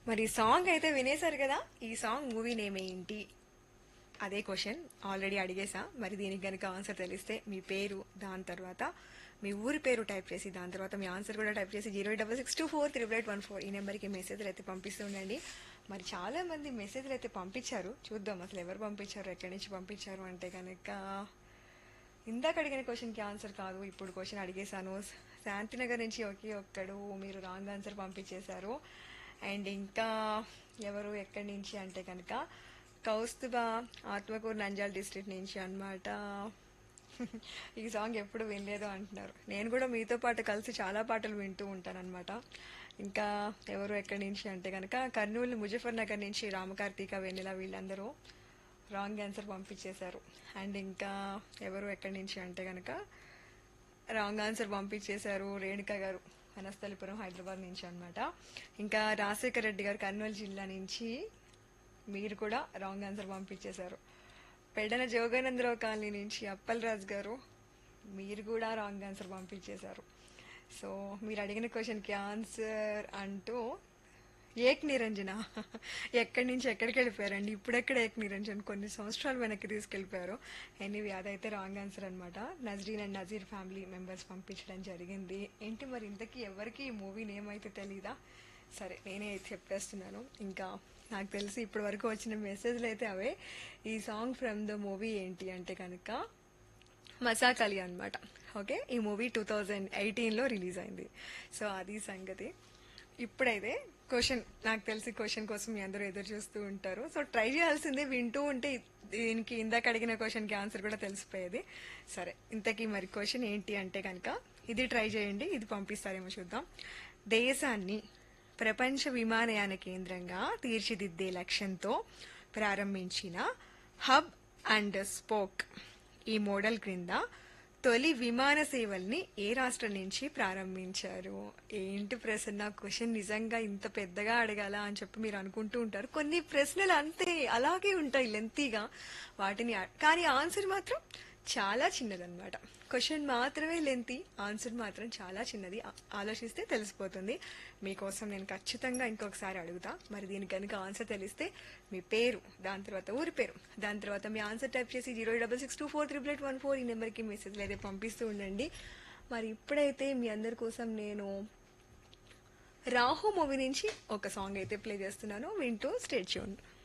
మరి సాంగ్ అయితే వినేశారు కదా ఈ సాంగ్ మూవీ నేమ్ ఏంటి అదే క్వశ్చన్ ఆల్రెడీ అడిగేసా మరి దీనికి గనుక ఆన్సర్ తెలిస్తే మీ పేరు దాని తర్వాత మీ ఊరి పేరు టైప్ చేసి దాని తర్వాత మీ ఆన్సర్ కూడా టైప్ చేసి zero double six two four triple eight one four ఈ నెంబర్కి మెసేజ్లు అయితే పంపిస్తుండండి మరి చాలా మంది మెసేజ్లు అయితే పంపించారు చూద్దాం అసలు ఎవరు పంపించారు ఎక్కడి నుంచి పంపించారు అంటే కనుక ఇందాక అడిగిన క్వశ్చన్కి ఆన్సర్ కాదు ఇప్పుడు క్వశ్చన్ అడిగేశాను శాంతినగర్ నుంచి ఒకే ఒక్కడు మీరు రాంగ్ ఆన్సర్ పంపించేశారు అండ్ ఇంకా ఎవరు ఎక్కడి నుంచి అంటే కనుక కౌస్తుబా ఆత్మకూరు నంజాల్ డిస్ట్రిక్ట్ నుంచి అన్నమాట ఈ సాంగ్ ఎప్పుడు వినలేదు అంటున్నారు నేను కూడా మీతో పాటు కలిసి చాలా పాటలు వింటూ ఉంటాను అనమాట ఇంకా ఎవరు ఎక్కడి నుంచి అంటే కనుక కర్నూలు ముజఫర్ నగర్ నుంచి రామకార్తీక వెన్నెల వీళ్ళందరూ రాంగ్ ఆన్సర్ పంపించేశారు అండ్ ఇంకా ఎవరు ఎక్కడి నుంచి అంటే కనుక రాంగ్ ఆన్సర్ పంపించేశారు రేణుక గారు వనస్థలిపురం హైదరాబాద్ నుంచి అన్నమాట ఇంకా రాజశేఖర రెడ్డి గారు కర్నూలు జిల్లా నుంచి మీరు కూడా రాంగ్ ఆన్సర్ పంపించేశారు పెడన జోగానందరావు కాలనీ నుంచి అప్పల్ రాజ్ గారు మీరు కూడా రాంగ్ ఆన్సర్ పంపించేశారు సో మీరు అడిగిన క్వశ్చన్కి ఆన్సర్ అంటూ ఏక్ నిరంజన ఎక్కడి నుంచి ఎక్కడికి వెళ్ళిపోయారండి ఇప్పుడెక్కడ ఏక్ నిరంజన్ కొన్ని సంవత్సరాలు వెనక్కి తీసుకెళ్ళిపోయారు ఎనీవే అదైతే రాంగ్ ఆన్సర్ అనమాట Nazreen and Nazeer family members పంపించడం జరిగింది ఏంటి మరి ఇంతకీ ఎవరికి ఈ మూవీ నేమ్ అయితే తెలీదా సరే నేనే చెప్పేస్తున్నాను ఇంకా నాకు తెలిసి ఇప్పటి వరకు వచ్చిన మెసేజ్లు అయితే అవే ఈ సాంగ్ ఫ్రమ్ ద మూవీ ఏంటి అంటే కనుక మసాక్ అలీ అనమాట ఓకే ఈ మూవీ టూ థౌజండ్ ఎయిటీన్లో రిలీజ్ అయింది సో అది సంగతి ఇప్పుడైతే క్వశ్చన్ నాకు తెలిసి క్వశ్చన్ కోసం మీ అందరూ ఎదురు చూస్తూ ఉంటారు సో ట్రై చేయాల్సిందే వింటూ ఉంటే దీనికి ఇందాక అడిగిన క్వశ్చన్కి ఆన్సర్ కూడా తెలిసిపోయేది సరే ఇంతకీ మరి క్వశ్చన్ ఏంటి అంటే కనుక ఇది ట్రై చేయండి ఇది పంపిస్తారేమో చూద్దాం దేశాన్ని ప్రపంచ విమానయాన కేంద్రంగా తీర్చిదిద్దే లక్ష్యంతో ప్రారంభించిన హబ్ అండ్ స్పోక్ ఈ మోడల్ క్రింద తొలి విమాన సేవల్ని ఏ రాష్ట్రం నుంచి ప్రారంభించారు ఏంటి ప్రశ్న క్వశ్చన్ నిజంగా ఇంత పెద్దగా అడగాల అని చెప్పి మీరు అనుకుంటూ ఉంటారు కొన్ని ప్రశ్నలు అంతే అలాగే ఉంటాయి లెంతీగా వాటిని అ- కానీ ఆన్సర్ మాత్రం చాలా చిన్నదన్నమాట క్వశ్చన్ మాత్రమే లెంతీ ఆన్సర్ మాత్రం చాలా చిన్నది ఆ- ఆలోచిస్తే తెలిసిపోతుంది మీకోసం నేను ఖచ్చితంగా ఇంకొకసారి అడుగుతా మరి దీనికి కనుక ఆన్సర్ తెలిస్తే మీ పేరు దాని తర్వాత ఊరి పేరు దాని తర్వాత మీ ఆన్సర్ టైప్ చేసి zero double six two four triple eight one four ఈ నెంబర్కి మెసేజ్లు అయితే పంపిస్తూ ఉండండి మరి ఇప్పుడైతే మీ అందరి కోసం నేను రాహు మూవీ నుంచి ఒక సాంగ్ అయితే ప్లే చేస్తున్నాను వింటూ స్టేట్ చూడండి